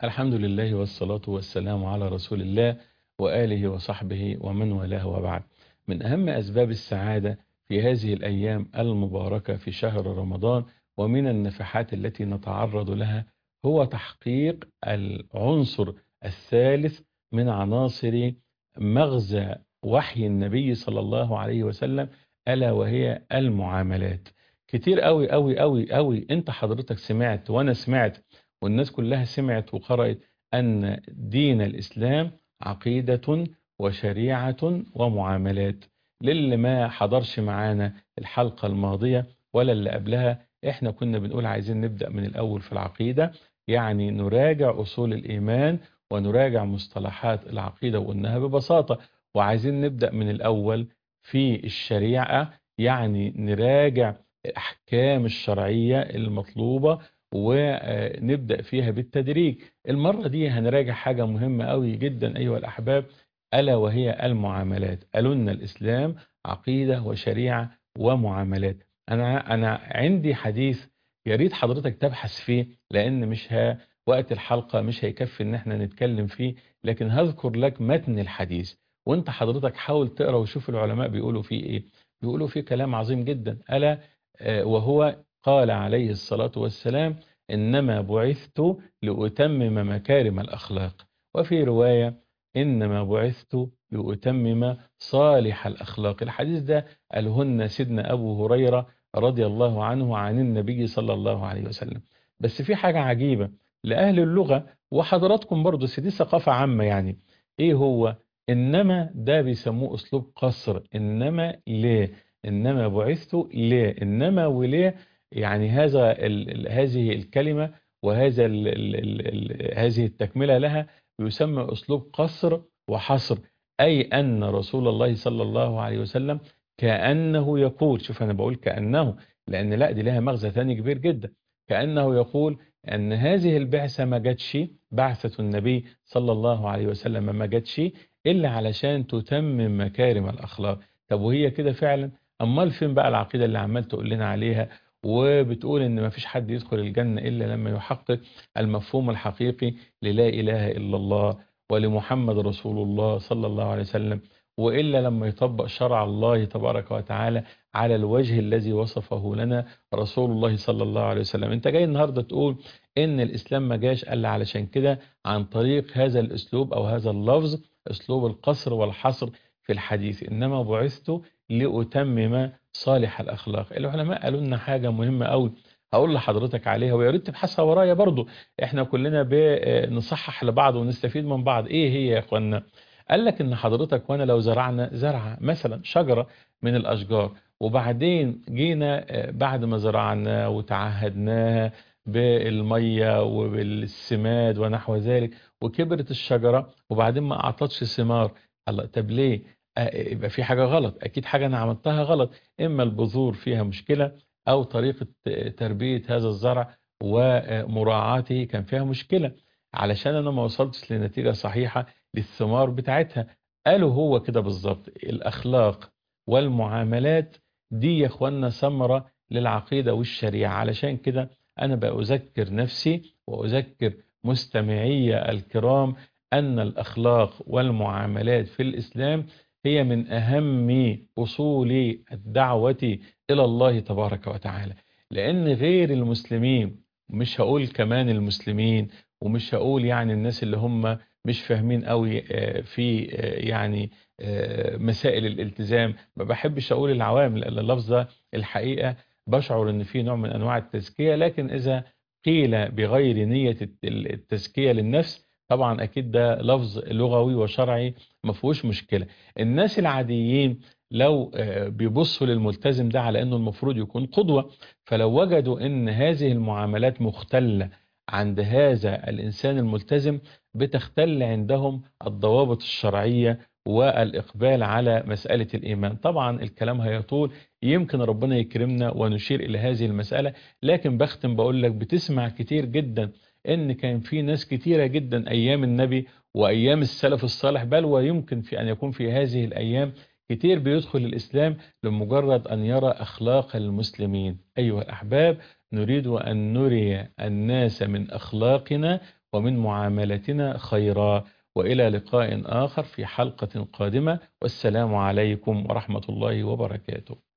الحمد لله والصلاة والسلام على رسول الله وآله وصحبه ومن والاه وبعد من أهم أسباب السعادة في هذه الأيام المباركة في شهر رمضان ومن النفحات التي نتعرض لها هو تحقيق العنصر الثالث من عناصر مغزى وحي النبي صلى الله عليه وسلم ألا وهي المعاملات كتير قوي قوي قوي قوي انت حضرتك سمعت وانا سمعت والناس كلها سمعت وقرأت أن دين الإسلام عقيدة وشريعة ومعاملات للي ما حضرش معانا الحلقة الماضية ولا اللي قبلها احنا كنا بنقول عايزين نبدأ من الأول في العقيدة يعني نراجع أصول الإيمان ونراجع مصطلحات العقيدة وقلناها ببساطة وعايزين نبدأ من الأول في الشريعة يعني نراجع الأحكام الشرعية المطلوبة ونبدأ فيها بالتدريج المرة دي هنراجع حاجة مهمة قوي جدا أيها الأحباب ألا وهي المعاملات قالوا الإسلام عقيدة وشريعة ومعاملات أنا, أنا عندي حديث يا ريت حضرتك تبحث فيه لأن مش ها وقت الحلقة مش هيكفي إن احنا نتكلم فيه لكن هذكر لك متن الحديث وانت حضرتك حاول تقرأ وشوف العلماء بيقولوا فيه ايه بيقولوا فيه كلام عظيم جدا ألا وهو قال عليه الصلاة والسلام إنما بعثت لأتمم مكارم الأخلاق وفي رواية إنما بعثت لأتمم صالح الأخلاق الحديث ده قالهن سيدنا أبو هريرة رضي الله عنه عن النبي صلى الله عليه وسلم بس في حاجة عجيبة لأهل اللغة وحضراتكم برضو دي ثقافة عامة يعني إيه هو إنما ده بيسموه أسلوب قصر إنما ليه إنما بعثت ليه إنما وليه يعني هذا ال هذه الكلمة وهذا ال ال ال هذه التكملة لها يسمى أسلوب قصر وحصر أي أن رسول الله صلى الله عليه وسلم كأنه يقول شوف أنا بقول كأنه لأن لا دي لها مغزى ثاني كبير جدا كأنه يقول أن هذه البعثة ما جاتش بعثة النبي صلى الله عليه وسلم ما جاتش إلا علشان تتمم مكارم الأخلاق طب وهي كده فعلا أمال فين بقى العقيدة اللي عمال تقول لنا عليها وبتقول ان ما فيش حد يدخل الجنة الا لما يحقق المفهوم الحقيقي للا اله الا الله ولمحمد رسول الله صلى الله عليه وسلم والا لما يطبق شرع الله تبارك وتعالى على الوجه الذي وصفه لنا رسول الله صلى الله عليه وسلم انت جاي النهارده تقول ان الاسلام ما جاش الا علشان كده عن طريق هذا الاسلوب او هذا اللفظ اسلوب القصر والحصر في الحديث انما بعثت لأتمم صالح الأخلاق العلماء قالوا لنا حاجة مهمة قوي هقول لحضرتك عليها ويا ريت تبحثها ورايا برضو احنا كلنا بنصحح لبعض ونستفيد من بعض ايه هي يا اخوانا قال لك ان حضرتك وانا لو زرعنا زرعة مثلا شجرة من الاشجار وبعدين جينا بعد ما زرعنا وتعهدناها بالمية وبالسماد ونحو ذلك وكبرت الشجرة وبعدين ما اعطتش ثمار الله طب ليه يبقى في حاجة غلط أكيد حاجة أنا عملتها غلط إما البذور فيها مشكلة أو طريقة تربية هذا الزرع ومراعاته كان فيها مشكلة علشان أنا ما وصلتش لنتيجة صحيحة للثمار بتاعتها قالوا هو كده بالظبط الأخلاق والمعاملات دي يا أخوانا ثمرة للعقيدة والشريعة علشان كده أنا بأذكر نفسي وأذكر مستمعي الكرام أن الأخلاق والمعاملات في الإسلام هي من أهم أصول الدعوة إلى الله تبارك وتعالى لأن غير المسلمين مش هقول كمان المسلمين ومش هقول يعني الناس اللي هم مش فاهمين قوي في يعني مسائل الالتزام ما بحبش أقول العوام لأن اللفظ ده الحقيقة بشعر ان في نوع من أنواع التزكية لكن إذا قيل بغير نية التزكية للنفس طبعا اكيد ده لفظ لغوي وشرعي ما فيهوش مشكله الناس العاديين لو بيبصوا للملتزم ده على انه المفروض يكون قدوه فلو وجدوا ان هذه المعاملات مختله عند هذا الانسان الملتزم بتختل عندهم الضوابط الشرعيه والإقبال على مسألة الإيمان طبعا الكلام هيطول يمكن ربنا يكرمنا ونشير إلى هذه المسألة لكن بختم بقول لك بتسمع كتير جدا ان كان في ناس كتيرة جدا ايام النبي وايام السلف الصالح بل ويمكن في ان يكون في هذه الايام كتير بيدخل الاسلام لمجرد ان يرى اخلاق المسلمين ايها الاحباب نريد ان نري الناس من اخلاقنا ومن معاملتنا خيرا وإلى لقاء آخر في حلقة قادمة والسلام عليكم ورحمة الله وبركاته